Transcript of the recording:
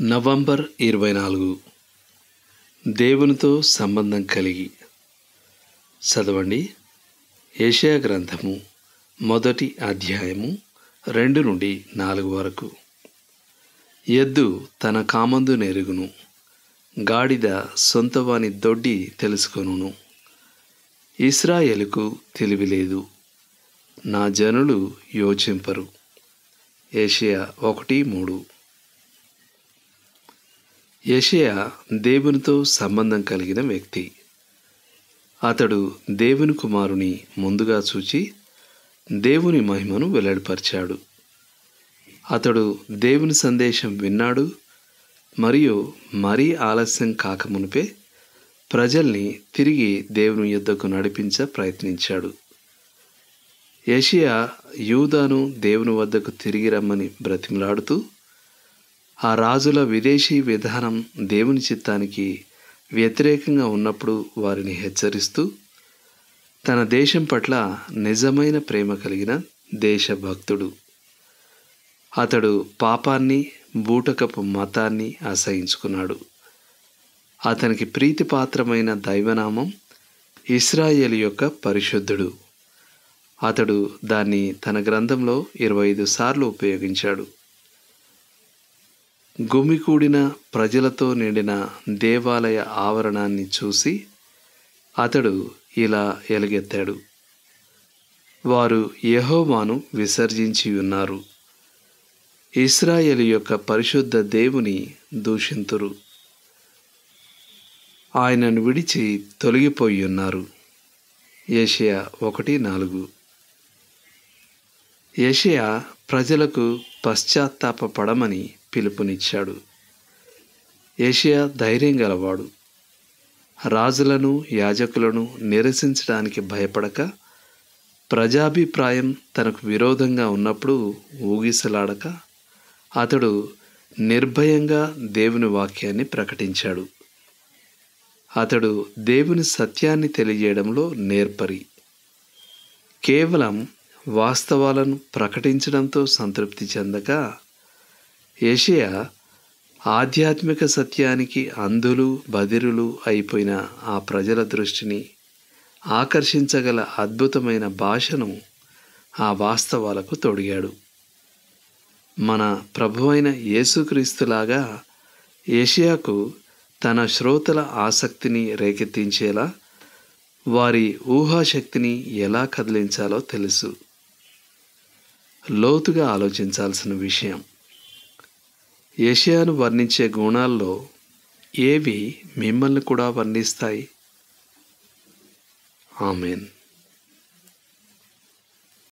November ఇరవై నాలుగు దేవునితో సంబంధం కలిగి చదవండి ఏషియా గ్రంథము మొదటి అధ్యాయము రెండు నుండి నాలుగు వరకు ఎద్దు తన కామందు నెరుగును గాడిద సొంతవాని దొడ్డి తెలుసుకొనును ఇస్రాయేలుకు తెలివి లేదు నా జనులు యోచింపరు ఏషియా ఒకటి మూడు యెషయా దేవునితో సంబంధం కలిగిన వ్యక్తి అతడు దేవుని కుమారుని ముందుగా చూచి దేవుని మహిమను వెల్లడిపరిచాడు అతడు దేవుని సందేశం విన్నాడు మరియు మరీ ఆలస్యం కాకమునిపే ప్రజల్ని తిరిగి దేవుని యుద్ధకు నడిపించ ప్రయత్నించాడు యెషయా యూదాను దేవుని వద్దకు తిరిగి రమ్మని బ్రతిమలాడుతూ ఆ రాజుల విదేశీ విధానం దేవుని చిత్తానికి వ్యతిరేకంగా ఉన్నప్పుడు వారిని హెచ్చరిస్తూ తన దేశం పట్ల నిజమైన ప్రేమ కలిగిన దేశభక్తుడు అతడు పాపాన్ని బూటకపు మతాన్ని అసహించుకున్నాడు అతనికి ప్రీతిపాత్రమైన దైవనామం ఇస్రాయేల్ యొక్క పరిశుద్ధుడు అతడు దాన్ని తన గ్రంథంలో ఇరవై ఐదు సార్లు ఉపయోగించాడు గుమికూడిన ప్రజలతో నిండిన దేవాలయ ఆవరణాన్ని చూసి అతడు ఇలా ఎలుగెత్తాడు వారు యెహోవాను విసర్జించి ఉన్నారు ఇస్రాయేలు యొక్క పరిశుద్ధ దేవుని దూషింతురు ఆయనను విడిచి తొలగిపోయి ఉన్నారు ఏషియా ఒకటి నాలుగు ఏషియా ప్రజలకు పశ్చాత్తాపపడమని పిలుపునిచ్చాడు ఏషియా ధైర్యం గలవాడు రాజులను యాజకులను నిరసించడానికి భయపడక ప్రజాభిప్రాయం తనకు విరోధంగా ఉన్నప్పుడు ఊగిసలాడక అతడు నిర్భయంగా దేవుని వాక్యాన్ని ప్రకటించాడు అతడు దేవుని సత్యాన్ని తెలియజేయడంలో నేర్పరి కేవలం వాస్తవాలను ప్రకటించడంతో సంతృప్తి చెందక ఏషియా ఆధ్యాత్మిక సత్యానికి అంధులు బదిరులు అయిపోయిన ఆ ప్రజల దృష్టిని ఆకర్షించగల అద్భుతమైన భాషను ఆ వాస్తవాలకు తొడిగాడు మన ప్రభువైన యేసుక్రీస్తులాగా ఏషియాకు తన శ్రోతల ఆసక్తిని రేకెత్తించేలా వారి ఊహాశక్తిని ఎలా కదిలించాలో తెలుసు లోతుగా ఆలోచించాల్సిన విషయం ఏషియాను వర్ణించే గుణాల్లో ఏవి మిమ్మల్ని కూడా వర్ణిస్తాయి ఆమెన్